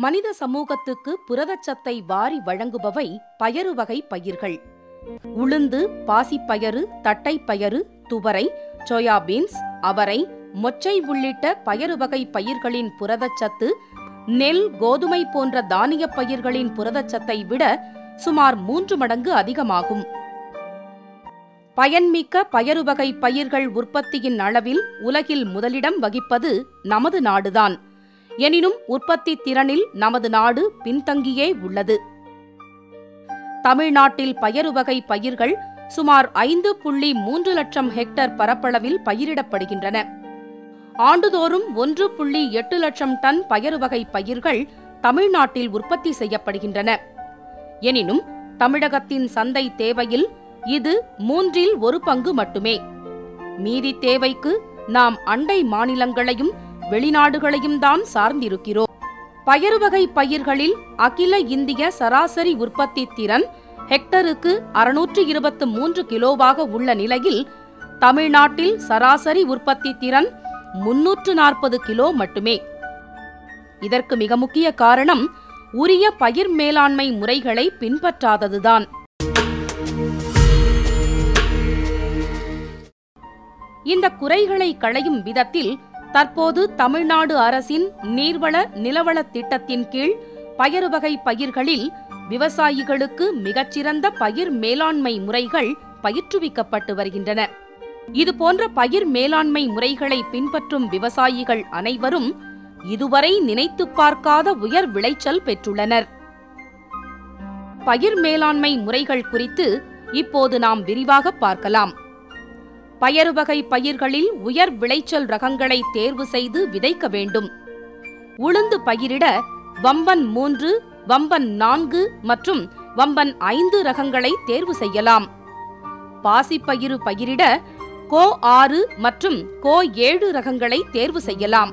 மனித சமூகத்துக்கு புரதச்சத்தை வாரி வழங்குபவை பயறு வகை பயிர்கள் உளுந்து பாசிப்பயறு தட்டைப்பயறு துவரை சோயாபீன்ஸ் அவரை மொச்சை உள்ளிட்ட பயறு வகை பயிர்களின் புரதச்சத்து நெல் கோதுமை போன்ற தானியப் பயிர்களின் புரதச்சத்தை விட சுமார் மூன்று மடங்கு அதிகமாகும் பயன்மிக்க பயறு வகை பயிர்கள் உற்பத்தியின் அளவில் உலகில் முதலிடம் வகிப்பது நமது நாடுதான் எனினும் உற்பத்தி திறனில் நமது நாடு பின்தங்கியே உள்ளது தமிழ்நாட்டில் பயறு வகை பயிர்கள் சுமார் ஐந்து புள்ளி மூன்று லட்சம் ஹெக்டேர் பரப்பளவில் பயிரிடப்படுகின்றன ஆண்டுதோறும் ஒன்று புள்ளி எட்டு லட்சம் டன் பயறு வகை பயிர்கள் தமிழ்நாட்டில் உற்பத்தி செய்யப்படுகின்றன எனினும் தமிழகத்தின் சந்தை தேவையில் இது மூன்றில் ஒரு பங்கு மட்டுமே மீதி தேவைக்கு நாம் அண்டை மாநிலங்களையும் வெளிநாடுகளையும் தான் சார்ந்திருக்கிறோம் பயறு வகை பயிர்களில் அகில இந்திய சராசரி உற்பத்தி திறன் ஹெக்டருக்கு அறுநூற்று இருபத்து மூன்று கிலோவாக உள்ள நிலையில் தமிழ்நாட்டில் சராசரி உற்பத்தி திறன் முன்னூற்று நாற்பது கிலோ மட்டுமே இதற்கு மிக முக்கிய காரணம் உரிய பயிர் மேலாண்மை முறைகளை பின்பற்றாததுதான் இந்த குறைகளை களையும் விதத்தில் தற்போது தமிழ்நாடு அரசின் நீர்வள நிலவள திட்டத்தின் கீழ் பயறு வகை பயிர்களில் விவசாயிகளுக்கு மிகச்சிறந்த பயிர் மேலாண்மை முறைகள் பயிற்றுவிக்கப்பட்டு வருகின்றன இதுபோன்ற பயிர் மேலாண்மை முறைகளை பின்பற்றும் விவசாயிகள் அனைவரும் இதுவரை நினைத்துப் பார்க்காத உயர் விளைச்சல் பெற்றுள்ளனர் பயிர் மேலாண்மை முறைகள் குறித்து இப்போது நாம் விரிவாக பார்க்கலாம் பயறு வகை பயிர்களில் உயர் விளைச்சல் ரகங்களை தேர்வு செய்து விதைக்க வேண்டும் உளுந்து பயிரிட வம்பன் மூன்று வம்பன் நான்கு மற்றும் வம்பன் ஐந்து ரகங்களை தேர்வு செய்யலாம் பாசிப்பயிறு பயிரிட கோ ஆறு மற்றும் கோ ஏழு ரகங்களை தேர்வு செய்யலாம்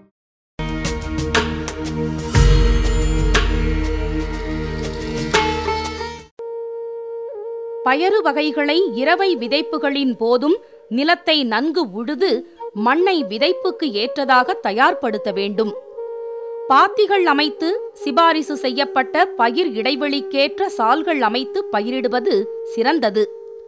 பயறு வகைகளை இரவை விதைப்புகளின் போதும் நிலத்தை நன்கு உழுது மண்ணை விதைப்புக்கு ஏற்றதாக தயார்படுத்த வேண்டும் பாத்திகள் அமைத்து சிபாரிசு செய்யப்பட்ட பயிர் இடைவெளிக்கேற்ற சால்கள் அமைத்து பயிரிடுவது சிறந்தது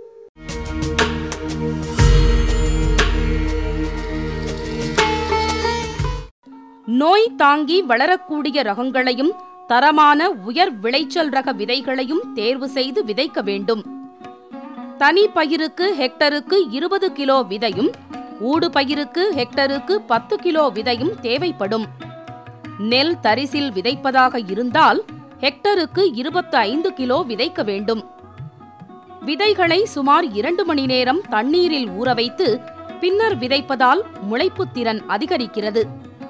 நோய் தாங்கி வளரக்கூடிய ரகங்களையும் தரமான உயர் விளைச்சல் ரக விதைகளையும் தேர்வு செய்து விதைக்க வேண்டும் தனி பயிருக்கு ஹெக்டருக்கு இருபது கிலோ விதையும் ஊடு பயிருக்கு ஹெக்டருக்கு பத்து கிலோ விதையும் தேவைப்படும் நெல் தரிசில் விதைப்பதாக இருந்தால் ஹெக்டருக்கு இருபத்து ஐந்து கிலோ விதைக்க வேண்டும் விதைகளை சுமார் இரண்டு மணி நேரம் தண்ணீரில் ஊற வைத்து பின்னர் விதைப்பதால் முளைப்புத் திறன் அதிகரிக்கிறது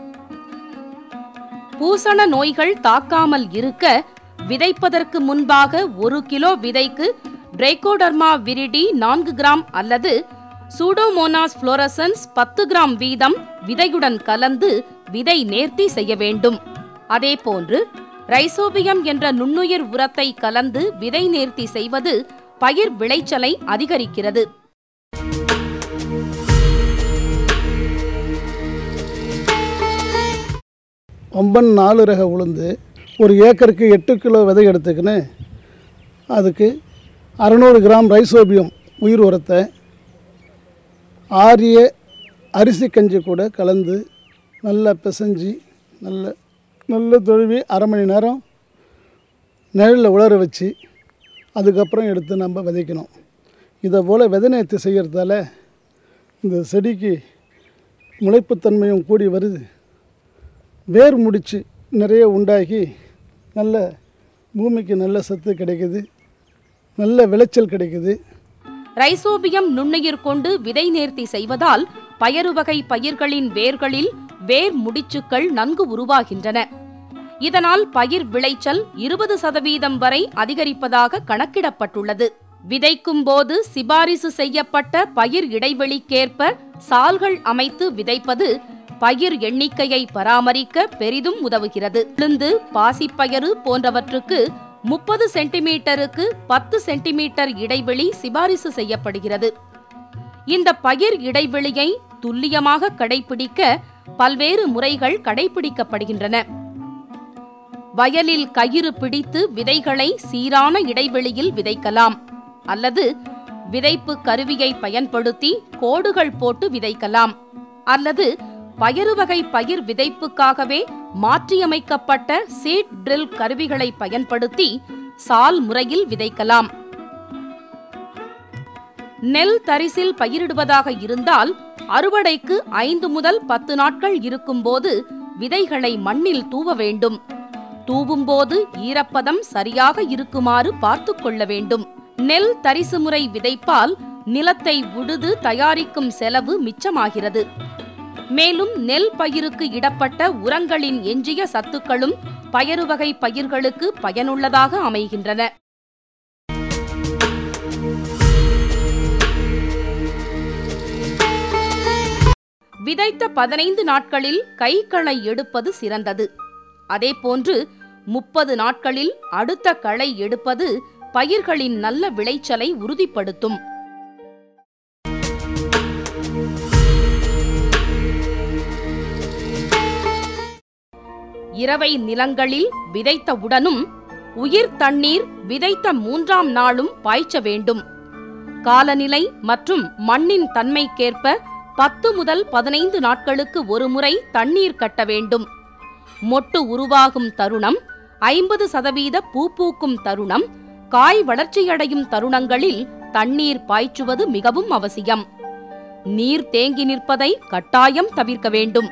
பூசண நோய்கள் தாக்காமல் இருக்க விதைப்பதற்கு முன்பாக ஒரு கிலோ விதைக்கு பிரைகோடர்மா விரிடி நான்கு கிராம் அல்லது சூடோமோனாஸ் புளோரசன்ஸ் பத்து கிராம் வீதம் விதையுடன் கலந்து விதை நேர்த்தி செய்ய வேண்டும் அதேபோன்று ரைசோபியம் என்ற நுண்ணுயிர் உரத்தை கலந்து விதை நேர்த்தி செய்வது பயிர் விளைச்சலை அதிகரிக்கிறது ஒம்பன் நாலு ரக உளுந்து ஒரு ஏக்கருக்கு எட்டு கிலோ விதை எடுத்துக்கின்னு அதுக்கு அறநூறு கிராம் ரைசோபியம் உயிர் உரத்தை ஆரிய அரிசி கஞ்சி கூட கலந்து நல்லா பிசைஞ்சு நல்ல நல்ல தொழுவி அரை மணி நேரம் நிழலில் உலர வச்சு அதுக்கப்புறம் எடுத்து நம்ம விதைக்கணும் இதை போல் விதை நேர்த்தி செய்கிறதால இந்த செடிக்கு முளைப்புத்தன்மையும் கூடி வருது வேர் முடிச்சு நிறைய உண்டாகி நல்ல பூமிக்கு நல்ல சத்து கிடைக்குது நல்ல விளைச்சல் கிடைக்குது ரைசோபியம் நுண்ணுயிர் கொண்டு விதை நேர்த்தி செய்வதால் பயறு வகை பயிர்களின் வேர்களில் வேர் முடிச்சுக்கள் நன்கு உருவாகின்றன இதனால் பயிர் விளைச்சல் இருபது சதவீதம் வரை அதிகரிப்பதாக கணக்கிடப்பட்டுள்ளது விதைக்கும் போது சிபாரிசு செய்யப்பட்ட பயிர் இடைவெளிக்கேற்ப சால்கள் அமைத்து விதைப்பது பயிர் எண்ணிக்கையை பராமரிக்க பெரிதும் உதவுகிறது உளுந்து பாசிப்பயறு போன்றவற்றுக்கு முப்பது சென்டிமீட்டருக்கு பத்து சென்டிமீட்டர் இடைவெளி சிபாரிசு செய்யப்படுகிறது இந்த பயிர் இடைவெளியை துல்லியமாக கடைபிடிக்க பல்வேறு முறைகள் கடைபிடிக்கப்படுகின்றன வயலில் கயிறு பிடித்து விதைகளை சீரான இடைவெளியில் விதைக்கலாம் அல்லது விதைப்பு கருவியை பயன்படுத்தி கோடுகள் போட்டு விதைக்கலாம் அல்லது பயறு வகை பயிர் விதைப்புக்காகவே மாற்றியமைக்கப்பட்ட சீட் ட்ரில் கருவிகளை பயன்படுத்தி சால் முறையில் விதைக்கலாம் நெல் தரிசில் பயிரிடுவதாக இருந்தால் அறுவடைக்கு ஐந்து முதல் பத்து நாட்கள் இருக்கும்போது விதைகளை மண்ணில் தூவ வேண்டும் தூவும்போது ஈரப்பதம் சரியாக இருக்குமாறு பார்த்துக் கொள்ள வேண்டும் நெல் தரிசு முறை விதைப்பால் நிலத்தை உழுது தயாரிக்கும் செலவு மிச்சமாகிறது மேலும் நெல் பயிருக்கு இடப்பட்ட உரங்களின் எஞ்சிய சத்துக்களும் பயறு வகை பயிர்களுக்கு பயனுள்ளதாக அமைகின்றன விதைத்த பதினைந்து நாட்களில் கைகளை எடுப்பது சிறந்தது அதேபோன்று முப்பது நாட்களில் அடுத்த களை எடுப்பது பயிர்களின் நல்ல விளைச்சலை உறுதிப்படுத்தும் இரவை நிலங்களில் விதைத்தவுடனும் உயிர் தண்ணீர் விதைத்த மூன்றாம் நாளும் பாய்ச்ச வேண்டும் காலநிலை மற்றும் மண்ணின் தன்மைக்கேற்ப பத்து முதல் பதினைந்து நாட்களுக்கு ஒருமுறை தண்ணீர் கட்ட வேண்டும் மொட்டு உருவாகும் தருணம் ஐம்பது சதவீத பூ பூக்கும் தருணம் காய் வளர்ச்சியடையும் தருணங்களில் தண்ணீர் பாய்ச்சுவது மிகவும் அவசியம் நீர் தேங்கி நிற்பதை கட்டாயம் தவிர்க்க வேண்டும்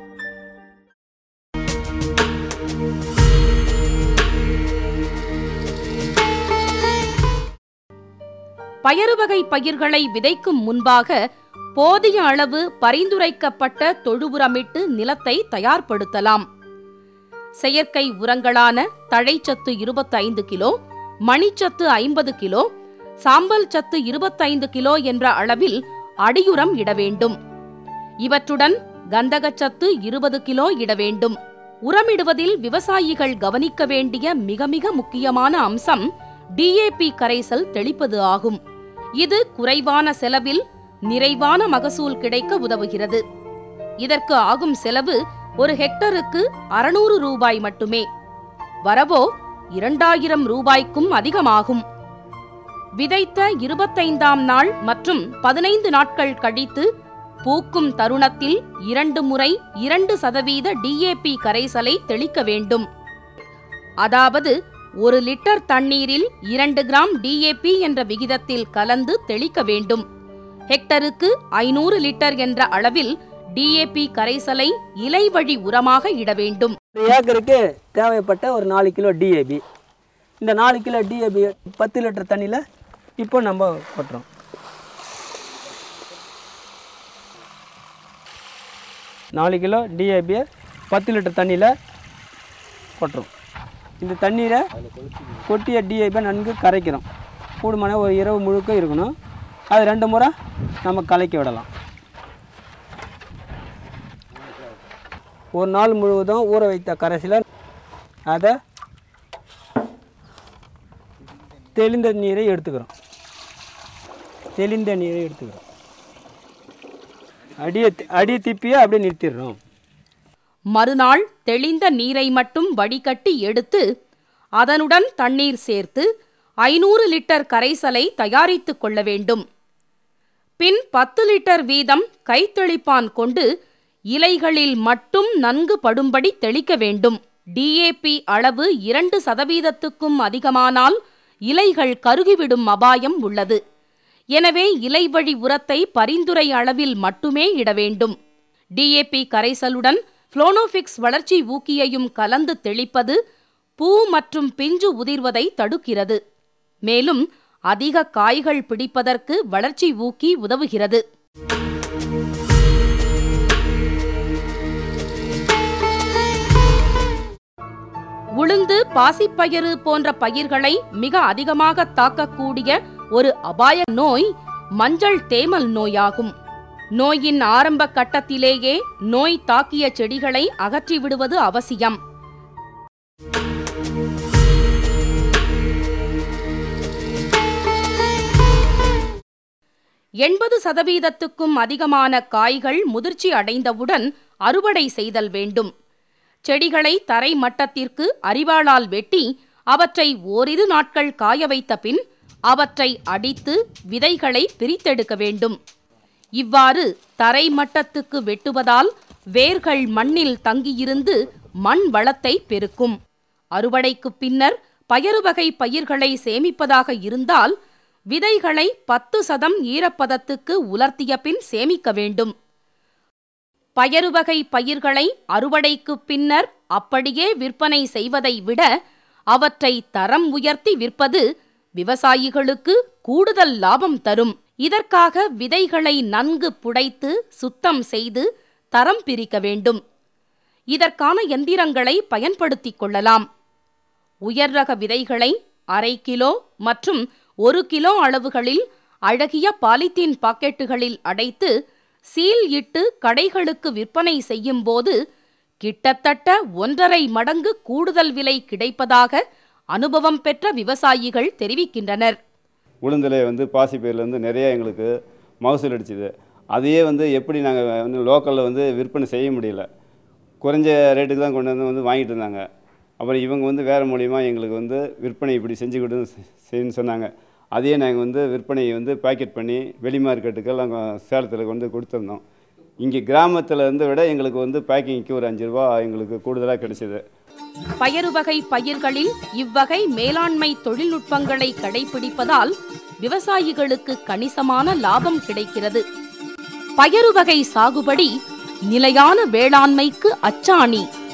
பயறு வகை பயிர்களை விதைக்கும் முன்பாக போதிய அளவு பரிந்துரைக்கப்பட்ட தொழு உரமிட்டு நிலத்தை தயார்படுத்தலாம் செயற்கை உரங்களான தழைச்சத்து இருபத்தைந்து கிலோ மணிச்சத்து ஐம்பது கிலோ சாம்பல் சத்து இருபத்தைந்து கிலோ என்ற அளவில் அடியுரம் இட வேண்டும் இவற்றுடன் கந்தகச்சத்து இருபது கிலோ இட வேண்டும் உரமிடுவதில் விவசாயிகள் கவனிக்க வேண்டிய மிக மிக முக்கியமான அம்சம் டிஏபி கரைசல் தெளிப்பது ஆகும் இது குறைவான செலவில் நிறைவான மகசூல் கிடைக்க உதவுகிறது இதற்கு ஆகும் செலவு ஒரு ஹெக்டருக்கு அறுநூறு ரூபாய் மட்டுமே வரவோ இரண்டாயிரம் ரூபாய்க்கும் அதிகமாகும் விதைத்த இருபத்தைந்தாம் நாள் மற்றும் பதினைந்து நாட்கள் கழித்து பூக்கும் தருணத்தில் இரண்டு முறை இரண்டு சதவீத டிஏபி கரைசலை தெளிக்க வேண்டும் அதாவது ஒரு லிட்டர் தண்ணீரில் இரண்டு கிராம் டிஏபி என்ற விகிதத்தில் கலந்து தெளிக்க வேண்டும் ஹெக்டருக்கு ஐநூறு லிட்டர் என்ற அளவில் டிஏபி கரைசலை இலைவழி உரமாக இட வேண்டும் ஒரு ஏக்கருக்கு தேவைப்பட்ட ஒரு நாலு கிலோ டிஏபி இந்த நாலு கிலோ டிஏபி பத்து லிட்டர் தண்ணியில் இப்போ நம்ம கொட்டுறோம் நாலு கிலோ டிஏபியை பத்து லிட்டர் தண்ணியில் கொட்டுறோம் இந்த தண்ணீரை கொட்டிய டிஏபியை நன்கு கரைக்கிறோம் கூடுமான ஒரு இரவு முழுக்க இருக்கணும் அது ரெண்டு முறை நம்ம கலக்கி விடலாம் ஒரு நாள் முழுவதும் ஊற வைத்த கரைசலை அதை தெளிந்த நீரை எடுத்துக்கிறோம் தெளிந்த நீரை எடுத்துக்கிறோம் அடியை அடியை திப்பியை அப்படியே நிறுத்திடுறோம் மறுநாள் தெளிந்த நீரை மட்டும் வடிகட்டி எடுத்து அதனுடன் தண்ணீர் சேர்த்து ஐநூறு லிட்டர் கரைசலை தயாரித்துக் கொள்ள வேண்டும் பின் பத்து லிட்டர் வீதம் கைத்தெளிப்பான் கொண்டு இலைகளில் மட்டும் நன்கு படும்படி தெளிக்க வேண்டும் டிஏபி அளவு இரண்டு சதவீதத்துக்கும் அதிகமானால் இலைகள் கருகிவிடும் அபாயம் உள்ளது எனவே இலைவழி உரத்தை பரிந்துரை அளவில் மட்டுமே இட வேண்டும் டிஏபி கரைசலுடன் புளோனோஃபிக்ஸ் வளர்ச்சி ஊக்கியையும் கலந்து தெளிப்பது பூ மற்றும் பிஞ்சு உதிர்வதை தடுக்கிறது மேலும் அதிக காய்கள் பிடிப்பதற்கு வளர்ச்சி ஊக்கி உதவுகிறது உளுந்து பாசிப்பயிறு போன்ற பயிர்களை மிக அதிகமாக தாக்கக்கூடிய ஒரு அபாய நோய் மஞ்சள் தேமல் நோயாகும் நோயின் ஆரம்ப கட்டத்திலேயே நோய் தாக்கிய செடிகளை அகற்றி விடுவது அவசியம் எண்பது சதவீதத்துக்கும் அதிகமான காய்கள் முதிர்ச்சி அடைந்தவுடன் அறுவடை செய்தல் வேண்டும் செடிகளை தரை மட்டத்திற்கு அரிவாளால் வெட்டி அவற்றை ஓரிரு நாட்கள் காய வைத்த பின் அவற்றை அடித்து விதைகளை பிரித்தெடுக்க வேண்டும் இவ்வாறு தரை மட்டத்துக்கு வெட்டுவதால் வேர்கள் மண்ணில் தங்கியிருந்து மண் வளத்தை பெருக்கும் அறுவடைக்குப் பின்னர் பயறு வகை பயிர்களை சேமிப்பதாக இருந்தால் விதைகளை பத்து சதம் ஈரப்பதத்துக்கு உலர்த்திய பின் சேமிக்க வேண்டும் பயறு வகை பயிர்களை அறுவடைக்குப் பின்னர் அப்படியே விற்பனை செய்வதை விட அவற்றை தரம் உயர்த்தி விற்பது விவசாயிகளுக்கு கூடுதல் லாபம் தரும் இதற்காக விதைகளை நன்கு புடைத்து சுத்தம் செய்து தரம் பிரிக்க வேண்டும் இதற்கான எந்திரங்களை பயன்படுத்திக் கொள்ளலாம் உயர் ரக விதைகளை அரை கிலோ மற்றும் ஒரு கிலோ அளவுகளில் அழகிய பாலித்தீன் பாக்கெட்டுகளில் அடைத்து சீல் இட்டு கடைகளுக்கு விற்பனை செய்யும்போது கிட்டத்தட்ட ஒன்றரை மடங்கு கூடுதல் விலை கிடைப்பதாக அனுபவம் பெற்ற விவசாயிகள் தெரிவிக்கின்றனர் உளுந்தில் வந்து பாசிப்பயிரில் வந்து நிறைய எங்களுக்கு மகசூல் அடிச்சுது அதையே வந்து எப்படி நாங்கள் வந்து லோக்கலில் வந்து விற்பனை செய்ய முடியல குறைஞ்ச ரேட்டுக்கு தான் கொண்டு வந்து வந்து வாங்கிட்டு இருந்தாங்க அப்புறம் இவங்க வந்து வேறு மூலிமா எங்களுக்கு வந்து விற்பனை இப்படி செஞ்சு கொடு செய்யணும்னு சொன்னாங்க அதையே நாங்கள் வந்து விற்பனையை வந்து பேக்கெட் பண்ணி வெளி மார்க்கெட்டுக்கெல்லாம் சேலத்தில் கொண்டு கொடுத்துருந்தோம் இங்கே கிராமத்தில் இருந்து விட எங்களுக்கு வந்து பேக்கிங்க்கு ஒரு அஞ்சு ரூபா எங்களுக்கு கூடுதலாக கிடைச்சிது பயறு வகை பயிர்களில் இவ்வகை மேலாண்மை தொழில்நுட்பங்களை கடைபிடிப்பதால் விவசாயிகளுக்கு கணிசமான லாபம் கிடைக்கிறது பயறு வகை சாகுபடி நிலையான வேளாண்மைக்கு அச்சாணி